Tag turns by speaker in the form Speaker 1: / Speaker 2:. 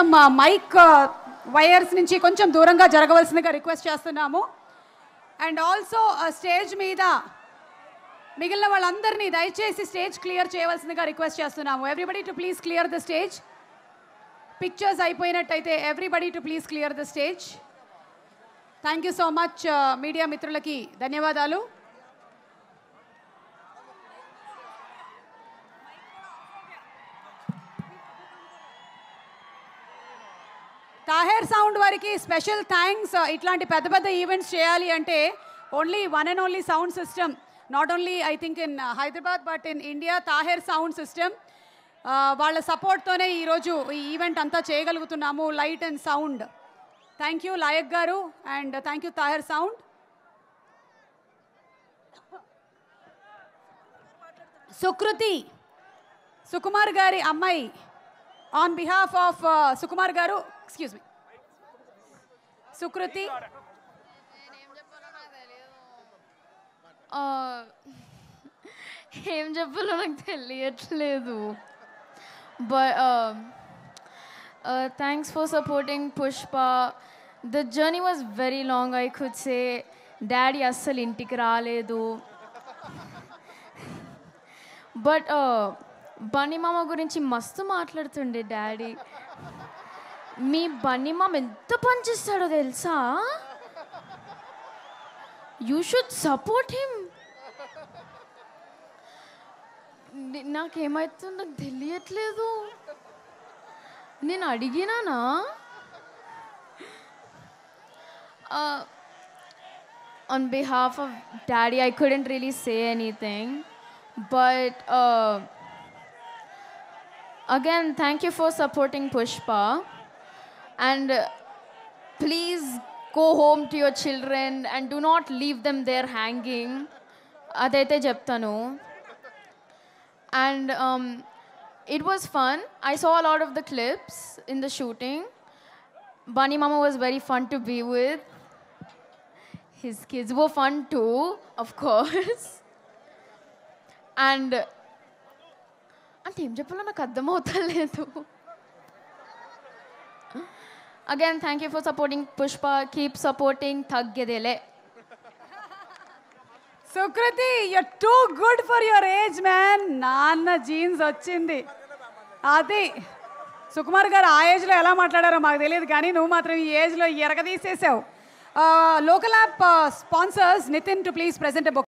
Speaker 1: mic wires నుంచి కొంచెం దూరంగా జరగవలసిందిగా రిక్వెస్ట్ చేస్తున్నాము అండ్ ఆల్సో స్టేజ్ మీద మిగిలిన వాళ్ళందరినీ దయచేసి స్టేజ్ క్లియర్ చేయవలసిందిగా రిక్వెస్ట్ చేస్తున్నాము everybody to please clear the stage pictures అయిపోయినట్టయితే everybody to please clear the stage thank you so much media మిత్రులకి ధన్యవాదాలు తాహేర్ సౌండ్ వారికి స్పెషల్ థ్యాంక్స్ ఇట్లాంటి పెద్ద పెద్ద ఈవెంట్స్ చేయాలి అంటే only one and only sound system not only I think in Hyderabad but in India Taher sound system వాళ్ళ సపోర్ట్తోనే ఈరోజు ఈ ఈవెంట్ అంతా చేయగలుగుతున్నాము light and sound thank you Layak గారు and thank you Taher sound Sukriti Sukumar గారి అమ్మాయి ఆన్ బిహాఫ్ ఆఫ్ సుకుమార్ గారు ఎక్స్క్యూజ్ మీ సుకృతి
Speaker 2: ఆ, ఏం చెప్పాలో నాకు తెలియట్లేదు but thanks for supporting Pushpa the journey was very long I could say daddy అస్సలు ఇంటికి రాలేదు బట్ బన్నీ మామ గురించి మస్తు మాట్లాడుతుండే డాడీ మీ బన్నీ మామ ఎంత పనిచేస్తాడో తెలుసా యూ షుడ్ సపోర్ట్ హిమ్ నాకేమవుతుందో నాకు తెలియట్లేదు నేను అడిగినానా on behalf of daddy i couldn't really say anything but uh, again thank you for supporting pushpa and uh, please go home to your children and do not leave them there hanging అదైతే చెప్తాను and um, it was fun i saw a lot of the clips in the shooting bunny mama was very fun to be with his kids were fun too of course and అంటే ఏం చెప్పాలో నాకు అర్థమవుతలేదు again thank you for supporting Pushpa keep supporting తగ్గేదేలే
Speaker 1: Sukriti you too good for your age man నాన్న genes వచ్చింది అది సుకుమార్ గారు ఆ ఏజ్లో ఎలా మాట్లాడారో మాకు తెలియదు కానీ నువ్వు మాత్రం ఈ ఏజ్లో ఎరగదీసేసావు local app sponsors Nitin to please present